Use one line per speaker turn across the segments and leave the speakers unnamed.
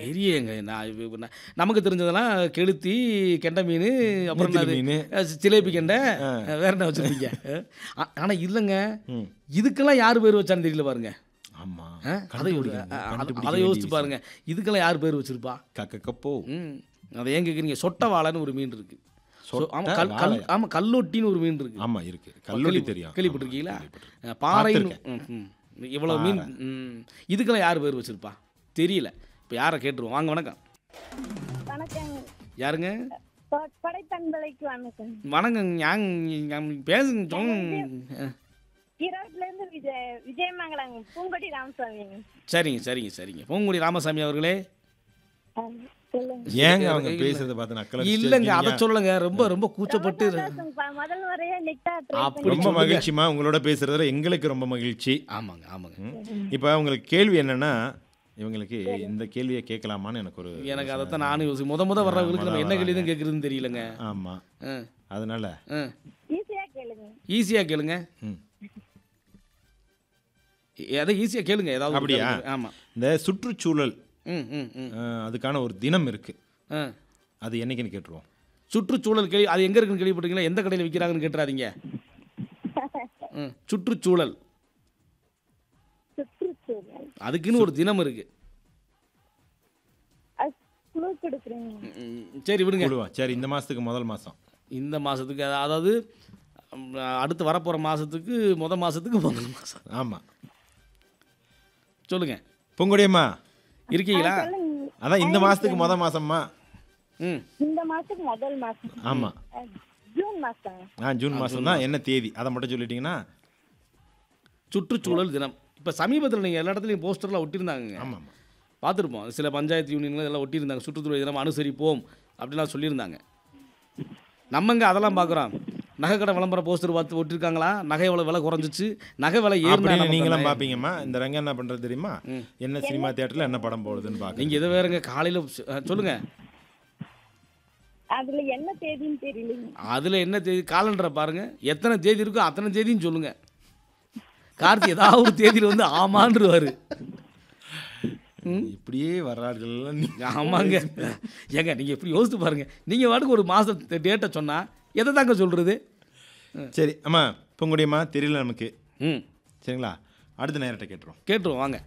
தெரியங்க நான் இப்ப நான் நமக்கு தெரிஞ்சதெல்லாம் கெளுத்தி கெண்டை மீன் அப்புறம்
நெத்திலி
என்னது?
மீன்.
அஹ் சிலேபி கெண்டை அஹ் வேற என்ன வச்சுருப்பீங்க ஆனால் இல்லைங்க
ம்.
இதுக்கெல்லாம் யார் பேர் வச்சான்னு தெரியல பாருங்க
ஆமா
அஹ், அதை
கண்டுபிடிக்கணும்.
அஹ், அஹ்,
கண்டுபிடிக்க
அதை
வேண்டிய
யோசிச்சு
விஷயம்.
பாருங்க இதுக்கெல்லாம் யார் பேர் வச்சிருப்பா
கக்க கப்போ
ம் அதை ஏன் கேட்குறீங்க சொட்ட வாழைன்னு ஒரு மீன் இருக்கு சொ-
சொட்ட
ஆமா கல் கல்
வாழை.
ஆமாம் கல்லொட்டின்னு ஒரு மீன் இருக்கு
ஆமா இருக்கு கல்லூரி
கேள்வி-
தெரியும்
கேள்விப்பட்டிருக்கீங்களா
ஆமா, கேள்விப்பட்டிருக்கேன்.
அஹ், பாறைன்னு
பார்த்திருக்கேன்.
ம், ம். இவ்வளவு மீன் ம். இதுக்கெல்லாம் யார் பேர் வச்சிருப்பா தெரியல இப்போ யாரை கேட்டுருவோம் வாங்க வணக்கம்
வணக்கம்
யாருங்க
ப- படைத்தன்பலைக்கு வணக்கம்
வணக்கம் யாங் பேசுங்க சொல்லுங்க
ஈரோட்ல இருந்து விஜய் விஜயமங்கலம் பூங்கொடி ராமசாமி
சரிங்க சரிங்க சரிங்க பூங்குடி ராமசாமி அவர்களே
ஆ, சொல்லுங்க
ஏங்க அவங்க
இல்ல.
பேசுறத பார்த்து நக்கல
இல்லைங்க அதை சொல்லுங்க ரொம்ப ரொம்ப கூச்சப்பட்டு
சந்தோஷம்ப்பா. முதல் முறையா நெக்டா ட்ரை
அப்படி
ரொம்ப
சொல்லுங்க.
மகிழ்ச்சிமா உங்களோட பேசுறதுல எங்களுக்கு ரொம்ப மகிழ்ச்சி
ஆமாங்க ஆமாங்க
இப்போ உங்களுக்கு கேள்வி என்னன்னா இவங்களுக்கு இந்த கேள்வியை கேட்கலாமான்னு எனக்கு ஒரு
எனக்கு அதைத்தான் நானும் யோசி முத முத வர்றவங்களுக்கு நம்ம என்ன கேள்வி தான் கேட்குறதுன்னு தெரியலங்க
ஆமா
ஆ
அதனால
ஆ
ஈஸியா கேளுங்க
ஈஸியாக கேளுங்க
ம்.
எதை ஈஸியாக கேளுங்க ஏதாவது ஒரு
அப்படியா?
கேளுங்க. ஆமா
இந்த சுற்றுச்சூழல்
ம் ம் ம்
அஹ், அதுக்கான ஒரு தினம் இருக்கு
ஆ
அது என்னைக்குன்னு கேட்டுருவோம்
சுற்றுச்சூழல் கேள்வி அது எங்கே இருக்குன்னு கேள்விப்பட்டீங்களா எந்த கடையில் விற்கிறாங்கன்னு கேட்டுறாதீங்க ம் சுற்றுச்சூழல்
சுற்றுச்சூழல்
அதுக்குன்னு ஒரு தினம் இருக்கு
அது குழு கொடுக்குறீங்க
ம், சரி விடுங்க
குழுவா சரி இந்த மாசத்துக்கு முதல் மாசம்
இந்த மாதத்துக்கு அதாவது ம், அடுத்து வரப்போகிற மாதத்துக்கு முத மாதத்துக்கு முதல் மாதம்
ஆமா
சொல்லுங்க
பொங்குடியம்மா
இருக்கீங்களா
சொல்லுங்க
அதான் இந்த மாசத்துக்கு முத மாசம்மா
ம்
இந்த மாசத்துக்கு முதல் மாசம்
ஆமா
ஆ, ஜூன் மாசம்
ஆ ஜூன் மாசம் தான் என்ன தேதி அதை மட்டும் சொல்லிட்டீங்கன்னா
சுற்றுச்சூழல் தினம் இப்போ சமீபத்தில் நீங்கள் எல்லா இடத்துலையும் போஸ்டர்லாம் ஒட்டியிருந்தாங்க
ஆமா ஆமா
பார்த்துருப்போம் சில பஞ்சாயத்து யூனியன்கள் எல்லாம் ஒட்டியிருந்தாங்க சுற்றுச்சூழல் தினம் அனுசரிப்போம் அப்படிலாம் சொல்லியிருந்தாங்க நம்மங்க அதெல்லாம் பார்க்குறோம் நகை கடை விளம்பர போஸ்டர் பார்த்து ஒட்டியிருக்காங்களா நகை எவ்வளோ விலை குறைஞ்சிச்சு நகை விலை
அப்படின்னு
ஏறினா
நீங்களும் பாப்பீங்கம்மா இந்த ரங்க என்ன பண்றது தெரியுமா என்ன சினிமா தியேட்டர்ல என்ன படம் போடுதுன்னு பாக்க
நீங்கள் இதை வேறுங்க காலையில் சொல்லுங்கள்
அதுல என்ன தேதின்னு தெரியலங்க
அதில் என்ன தேதி காலண்டரை பாருங்கள் எத்தனை தேதி இருக்கோ அத்தனை தேதின்னு சொல்லுங்கள் கார்த்தி ஏதாவது ஒரு தேதியில் வந்து ஆமான்றுவார்
இப்படியே வர்றார்கள் நீ
ஆமாங்க ஏங்க நீங்கள் எப்படி யோசித்து பாருங்கள் நீங்கள் வாட்டுக்கு ஒரு மாதம் டேட்டை சொன்னால் எதை தாங்க சொல்கிறது
சரி அம்மா பொங்குடியம்மா தெரியல நமக்கு
ம்
சரிங்களா அடுத்த நேரத்தை கேட்டுருவோம்
கேட்டுருவோம் வாங்க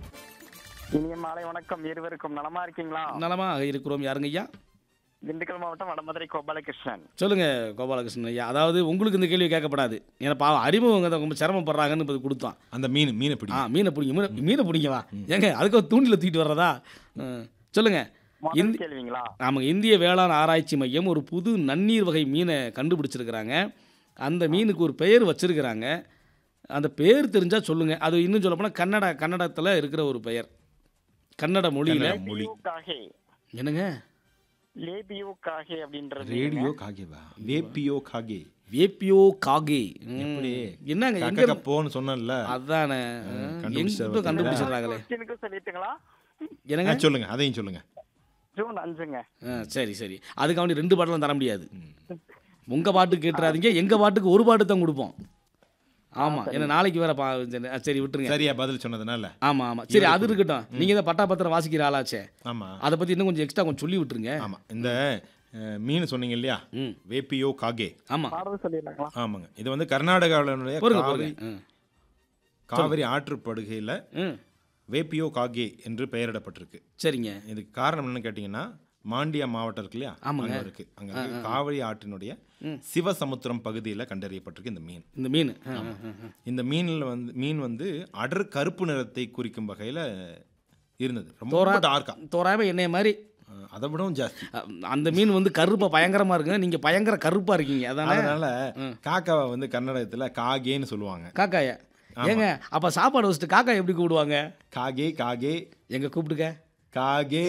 இனிய மாலை வணக்கம் இருவருக்கும் நலமா இருக்கீங்களா
நலமா இருக்கிறோம் யாருங்க ஐயா
திண்டுக்கல் மாவட்டம் வடமதுரை கோபாலகிருஷ்ணன்
சொல்லுங்க கோபாலகிருஷ்ணன் ஐயா அதாவது உங்களுக்கு இந்த கேள்வி கேட்கப்படாது ஏன்னா பாவம் அறிமுகங்க தான் ரொம்ப சிரமப்படுறாங்கன்னு இப்போ கொடுத்தோம்
அந்த மீன் மீனை பிடி
ஆ மீனை பிடிங்க மீனை மீனை பிடிங்கவா ஏங்க அதுக்கு ஒரு தூண்டில் தூக்கிட்டு வர்றதா ஆ, சொல்லுங்க
முதல்
இந்தி
கேள்விங்களா
ஆமாங்க இந்திய வேளாண் ஆராய்ச்சி மையம் ஒரு புது நன்னீர் வகை மீனை கண்டுபிடிச்சிருக்கிறாங்க அந்த மீனுக்கு ஒரு பெயர் வச்சிருக்கிறாங்க அந்த பேர் தெரிஞ்சால் சொல்லுங்க அது இன்னும் சொல்லப்போனால் கன்னட கன்னடத்தில் இருக்கிற ஒரு பெயர் கன்னட மொழியில்
கன்னட மொழி
காகே
என்னங்க
லேபியோ காகே அப்படின்றது
ரேடியோ காகேவா வேப்பியோ காகே
வேப்பியோ காகே ம்.
எப்படி?
என்னங்க எங்க
கக்க கப்போன்னு சொன்னேன்ல
அதானே
கண்டுபிடிச்சிட்டாரு
எங்க கண்டுபிடிச்சிடுறாங்களே
கொஸ்டினுக்கு சொல்லிட்டுங்களா
என்னங்க
ஆ, சொல்லுங்க அதையும் சொல்லுங்க
ஜூன் அஞ்சுங்க
ஆ, சரி சரி அதுக்காண்டி ரெண்டு பாட்டெல்லாம் தர முடியாது உங்க பாட்டுக்கு கேட்டுறாதீங்க எங்க பாட்டுக்கு ஒரு பாட்டு தான் கொடுப்போம் ஆமா ஏன்னா நாளைக்கு வேற பா சரி, ஆ, சரி விட்டுருங்க
சரியா பதில் சொன்னதுனால
ஆமா ஆமா சரி அது இருக்கட்டும் நீங்க தான் பட்டா பத்திரம் வாசிக்கிற ஆளாச்சே
ஆமா
அதை பத்தி இன்னும் கொஞ்சம் எக்ஸ்ட்ரா கொஞ்சம் சொல்லி விட்டுருங்க
ஆமா இந்த அஹ், மீன் சொன்னீங்க இல்லையா
ம்
வேப்பியோ காகே
ஆமா
பாடல் சொல்லிடலாங்களா
ஆமாங்க இது வந்து கர்நாடகாவினுடைய
பொறுங்க
காவிரி
பொறுங்க ம்.
காவிரி ஆற்றுப்படுகையில
ம்
வேப்பியோ காகே என்று பெயரிடப்பட்டிருக்கு
சரிங்க
இதுக்கு காரணம் என்னன்னு கேட்டிங்கன்னா மாண்டியா மாவட்டம் இருக்கு இல்லையா
ஆமாங்க.
அங்க இருக்கு அங்க இருக்கு காவிரி ஆற்றினுடைய சிவசமுத்திரம் பகுதியில் கண்டறியப்பட்டிருக்கு இந்த மீன்
இந்த மீன் ஆ, ஆ, ஆ, ஆ.
இந்த மீனில் வந்து மீன் வந்து அடர் கருப்பு நிறத்தை குறிக்கும் வகையில் இருந்தது ரொம்ப
தோரா
டார்க்கா
தோராயமா என்னைய மாதிரி
அதை விடவும் ஜாஸ்தி
அ, அந்த மீன் வந்து கருப்பா பயங்கரமா இருக்குங்க நீங்க பயங்கர கருப்பா இருக்கீங்க அதானே
அதனால காக்காவை வந்து கன்னடத்துல காகேன்னு சொல்லுவாங்க
காக்காய ஏங்க அப்ப சாப்பாடு வச்சுட்டு காக்கா எப்படி கூப்பிடுவாங்க
காகே காகே
எங்க கூப்பிடுங்க
காகே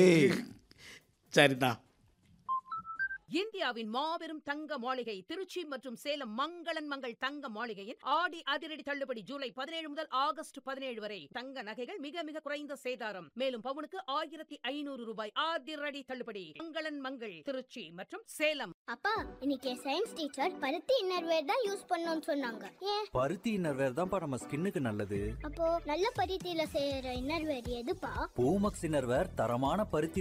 சரிதான்
இந்தியாவின் மாபெரும் தங்க மாளிகை திருச்சி மற்றும் சேலம் மங்களன் மங்கள் தங்க மாளிகையின் ஆடி அதிரடி தள்ளுபடி ஜூலை பதினேழு முதல் ஆகஸ்ட் பதினேழு வரை தங்க நகைகள் மிக மிக குறைந்த சேதாரம் மேலும் பவுனுக்கு ஆயிரத்தி ஐநூறு ரூபாய் அதிரடி தள்ளுபடி மங்களன் மங்கள் திருச்சி மற்றும் சேலம்
அப்பா இன்னைக்கு சயின்ஸ் டீச்சர் பருத்தி இன்னர்வேர் தான் யூஸ் பண்ணணும்னு சொன்னாங்க ஏன்
பருத்தி இன்னர்வேர் தான்ப்பா நம்ம ஸ்கின்னுக்கு நல்லது
அப்போ நல்ல பருத்தியில செய்யற இன்னர்வேர் எதுப்பா
பூமக்ஸ் இன்னர்வேர் தரமான பருத்தி